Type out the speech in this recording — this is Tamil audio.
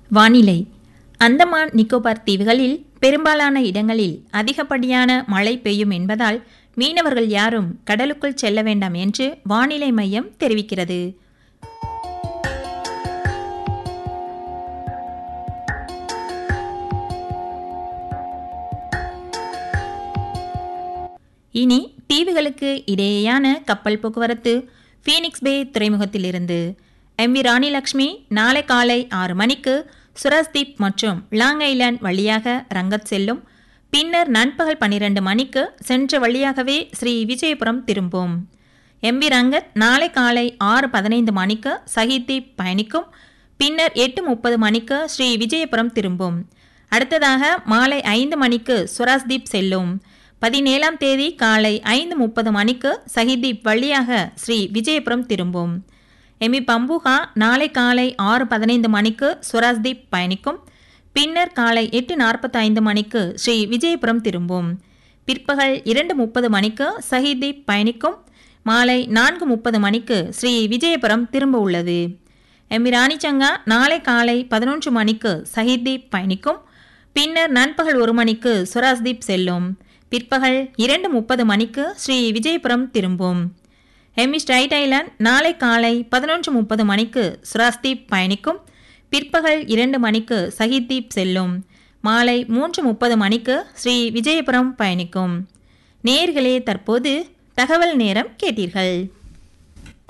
வானிலை அந்தமான் நிக்கோபார் தீவுகளில் பெரும்பாலான இடங்களில் அதிகப்படியான மழை பெய்யும் என்பதால் மீனவர்கள் யாரும் கடலுக்குள் செல்ல வேண்டாம் என்று வானிலை மையம் தெரிவிக்கிறது இனி தீவுகளுக்கு இடையேயான கப்பல் போக்குவரத்து ஃபீனிக்ஸ் பே துறைமுகத்திலிருந்து எம் வி ராணிலக்ஷ்மி நாளை காலை ஆறு மணிக்கு சுரஸ்தீப் மற்றும் லாங் ஐலாண்ட் வழியாக ரங்கத் செல்லும் பின்னர் நண்பகல் பன்னிரண்டு மணிக்கு சென்ற வழியாகவே ஸ்ரீ விஜயபுரம் திரும்பும் எம் வி ரங்கத் நாளை காலை ஆறு பதினைந்து மணிக்கு சஹித்தீப் பயணிக்கும் பின்னர் எட்டு முப்பது மணிக்கு ஸ்ரீ விஜயபுரம் திரும்பும் அடுத்ததாக மாலை ஐந்து மணிக்கு சுராஸ்தீப் செல்லும் பதினேழாம் தேதி காலை ஐந்து முப்பது மணிக்கு சஹிதீப் வழியாக ஸ்ரீ விஜயபுரம் திரும்பும் எமி பம்புகா நாளை காலை ஆறு பதினைந்து மணிக்கு சுராஸ்தீப் பயணிக்கும் பின்னர் காலை எட்டு நாற்பத்தி ஐந்து மணிக்கு ஸ்ரீ விஜயபுரம் திரும்பும் பிற்பகல் இரண்டு முப்பது மணிக்கு சஹிதீப் பயணிக்கும் மாலை நான்கு முப்பது மணிக்கு ஸ்ரீ விஜயபுரம் திரும்ப உள்ளது எமி ராணிச்சங்கா நாளை காலை பதினொன்று மணிக்கு சஹிதீப் பயணிக்கும் பின்னர் நண்பகல் ஒரு மணிக்கு சுராஸ்தீப் செல்லும் பிற்பகல் இரண்டு முப்பது மணிக்கு ஸ்ரீ விஜயபுரம் திரும்பும் எம்மி ஸ்ட்ரைட் ஐலாண்ட் நாளை காலை பதினொன்று முப்பது மணிக்கு சுராஸ்தீப் பயணிக்கும் பிற்பகல் இரண்டு மணிக்கு சஹித்தீப் செல்லும் மாலை மூன்று முப்பது மணிக்கு ஸ்ரீ விஜயபுரம் பயணிக்கும் நேர்களே தற்போது தகவல் நேரம் கேட்டீர்கள்